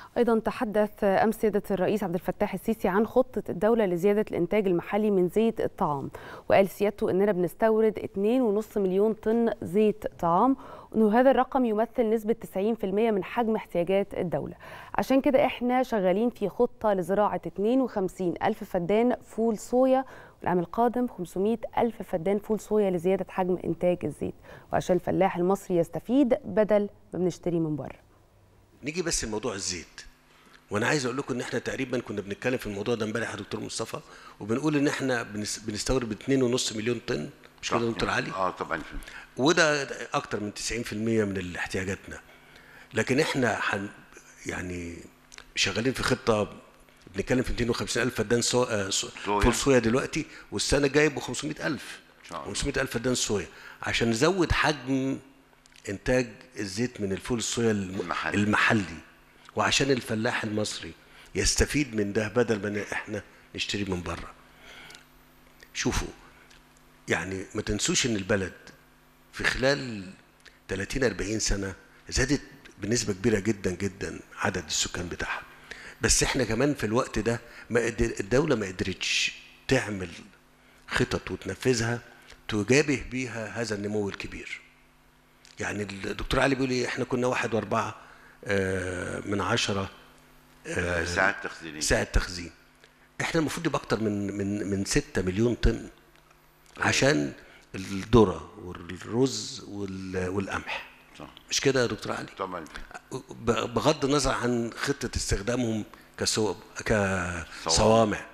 أيضا تحدث أمس سيادة الرئيس عبد الفتاح السيسي عن خطة الدولة لزيادة الإنتاج المحلي من زيت الطعام وقال سيادته أننا بنستورد 2.5 مليون طن زيت طعام وأنه هذا الرقم يمثل نسبة 90% من حجم احتياجات الدولة عشان كده إحنا شغالين في خطة لزراعة 52 ألف فدان فول صويا والعام القادم 500 ألف فدان فول صويا لزيادة حجم إنتاج الزيت وعشان الفلاح المصري يستفيد بدل ما بنشتري من بره نيجي بس لموضوع الزيت وانا عايز اقول لكم ان احنا تقريبا كنا بنتكلم في الموضوع ده امبارح يا دكتور مصطفى وبنقول ان احنا بنس- بنستورد ب 2.5 مليون طن مش كده يا دكتور علي اه طبعا وده اكتر من 90% من احتياجاتنا لكن احنا حن يعني شغالين في خطه بنتكلم في 250 الف فدان سو... آه، سو... صويا. فول صويا دلوقتي والسنه الجايه ب 500 الف شاء الله. 500 الف فدان صويا عشان نزود حجم انتاج الزيت من الفول الصويا الم... المحلي. المحلي وعشان الفلاح المصري يستفيد من ده بدل ما ن- احنا نشتري من بره شوفوا يعني ما تنسوش ان البلد في خلال 30 40 سنه زادت بنسبه كبيره جدا جدا عدد السكان بتاعها بس احنا كمان في الوقت ده ما قدر الدوله ما قدرتش تعمل خطط وتنفذها تجابه بيها هذا النمو الكبير يعني الدكتور علي بيقول ايه احنا كنا واحد واربعة آه، من عشرة آه ساعات تخزينيه ساعة تخزين احنا المفروض يبقى اكتر من من من 6 مليون طن عشان الذرة والرز وال- والقمح صح مش كده يا دكتور علي طبعا ب- بغض النظر عن خطة استخدامهم كسو... كصوامع